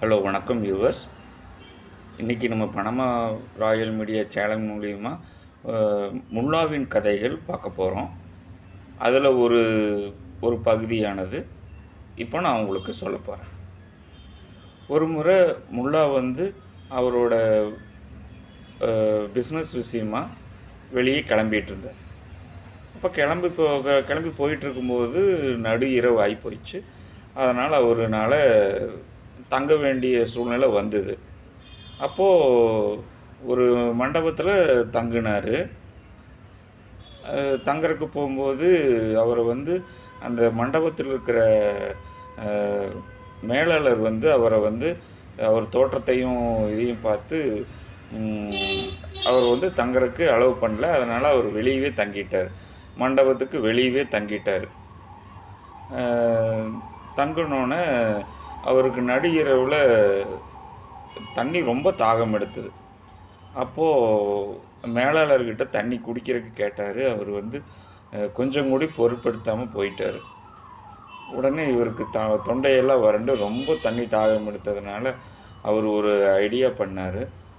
hello வணக்கம் viewers இன்றைக்கி நம்ம பணமா ராயல் மீடியா சேனல் மூலிமா அஹ், முல்லாவின் கதைகள் பார்க்க போகிறோம் அதில் ஒரு ஒரு பகுதியானது இப்போ நான் உங்களுக்கு சொல்ல போகிறேன் ஒரு முறை முல்லா வந்து அவரோட பிஸ்னஸ் விஷயமா வெளியே கிளம்பிட்டு இருந்தார் அப்போ கிளம்பி போக கிளம்பி போயிட்டு இருக்கும்போது நடு இரவு ஆகி போயிடுச்சு அதனால் அவருனால தங்க வேண்டிய சூழ்நிலை வந்தது அப்போது ஒரு மண்டபத்தில் தங்கினார் தங்கறதுக்கு போகும்போது அவர் வந்து அந்த மண்டபத்தில் இருக்கிற அஹ், மேலாளர் வந்து அவரை வந்து அவர் தோற்றத்தையும் இதையும் பார்த்து ம், அவர் வந்து தங்கறதுக்கு அளவு பண்ணல அதனால் அவர் வெளியவே தங்கிட்டார் மண்டபத்துக்கு வெளியவே தங்கிட்டார் தங்கினோன்னே அவருக்கு நடு இரவில் தண்ணி ரொம்ப தாகம் எடுத்தது அப்போது மேலாளர்கிட்ட தண்ணி குடிக்கிறதுக்கு கேட்டார் அவர் வந்து அஹ், கொஞ்சம் கூடி பொருட்படுத்தாமல் போயிட்டார் உடனே இவருக்கு த தொண்டையெல்லாம் வறண்டு ரொம்ப தண்ணி தாகம் எடுத்ததுனால அவர் ஒரு ஐடியா பண்ணார்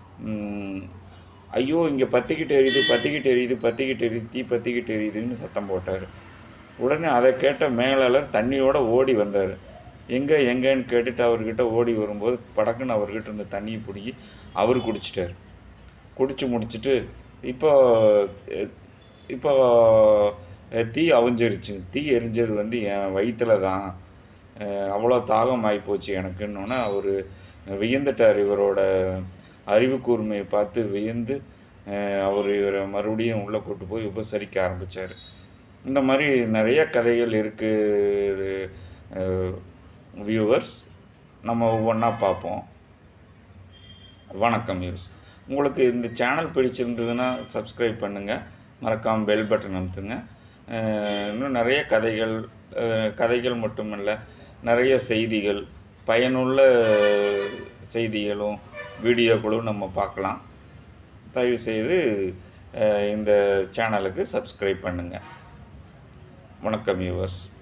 ஐயோ இங்கே பற்றிக்கிட்டு எரியுது பற்றிக்கிட்டு எரியுது பற்றிக்கிட்டு எரியுது தீ பற்றிக்கிட்டு எரியுதுன்னு சத்தம் போட்டார் உடனே அதை கேட்ட மேலாளர் தண்ணியோட ஓடி வந்தார் எங்கே எங்கேன்னு கேட்டுட்டு அவர்கிட்ட ஓடி வரும்போது படக்குன்னு அவர்கிட்ட இருந்த தண்ணியை பிடிக்கி அவர் குடிச்சிட்டார் குடிச்சு முடிச்சிட்டு இப்போ அஹ், இப்போ அஹ், தீ அவிஞ்சிருச்சு தீ எரிஞ்சது வந்து என் வயிற்றுல தான் அஹ், அவ்வளோ தாகம் ஆகிப்போச்சு எனக்குன்னொன்னே அவர் வியந்துட்டார் இவரோட அறிவு கூர்மையை பார்த்து வியந்து அஹ், அவர் இவரை மறுபடியும் உள்ளே கூட்டு போய் உபசரிக்க ஆரம்பித்தார் இந்த மாதிரி நிறைய கதைகள் இருக்குது வியூவர்ஸ் நம்ம ஒவ்வொன்றா பார்ப்போம் வணக்கம் வியூஸ் உங்களுக்கு இந்த சேனல் பிடிச்சிருந்ததுன்னா சப்ஸ்கிரைப் பண்ணுங்கள் மறக்காமல் பெல் பட்டன் அமுத்துங்க அஹ் இன்னும் நிறைய கதைகள் அஹ் கதைகள் மட்டுமல்ல நிறைய செய்திகள் பயனுள்ள செய்திகளும் வீடியோக்களும் நம்ம பார்க்கலாம் தயவுசெய்து அஹ் இந்த சேனலுக்கு சப்ஸ்கிரைப் பண்ணுங்கள் வணக்கம் வியூவர்ஸ்